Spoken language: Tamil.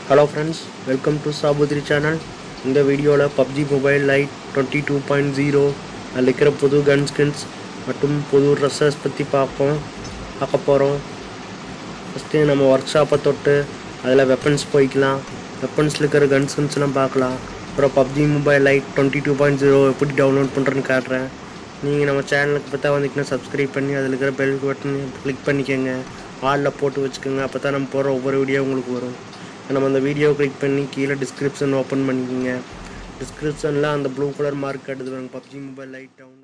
hello friends welcome to Saputri channel இந்த வீடியோவில் PUBG mobile lite twenty two point zero அதில் இருக்கிற புது கன் ஸ்கின்ஸ் மற்றும் புது ட்ரெஸ்ஸஸ் பற்றி பார்ப்போம் பார்க்க போகிறோம் ஃபஸ்ட்டு நம்ம ஒர்க் ஷாப்பை தொட்டு அதில் வெப்பன்ஸ் போய்க்கலாம் வெப்பன்ஸில் இருக்கிற கன் ஸ்கின்ஸ்லாம் பார்க்கலாம் அப்புறம் PUBG mobile lite twenty two point zero எப்படி டவுன்லோட் பண்ணுறேன்னு காட்டுறேன் நீங்கள் நம்ம சேனலுக்கு பார்த்தா வந்தீங்கன்னா சப்ஸ்கிரைப் பண்ணி அதில் இருக்கிற பெல் பட்டன் கிளிக் பண்ணிக்கோங்க ஆளில் போட்டு வச்சுக்கோங்க அப்போ தான் நம்ம போகிற ஒவ்வொரு வீடியோ உங்களுக்கு வரும் நம்ம அந்த வீடியோ கிளிக் பண்ணி கீழே டிஸ்கிரிப்ஷன் ஓப்பன் பண்ணிக்கோங்க டிஸ்கிரிப்ஷனில் அந்த ப்ளூ கலர் மார்க் எடுத்து பப்ஜி மொபைல் லைட் டவுன்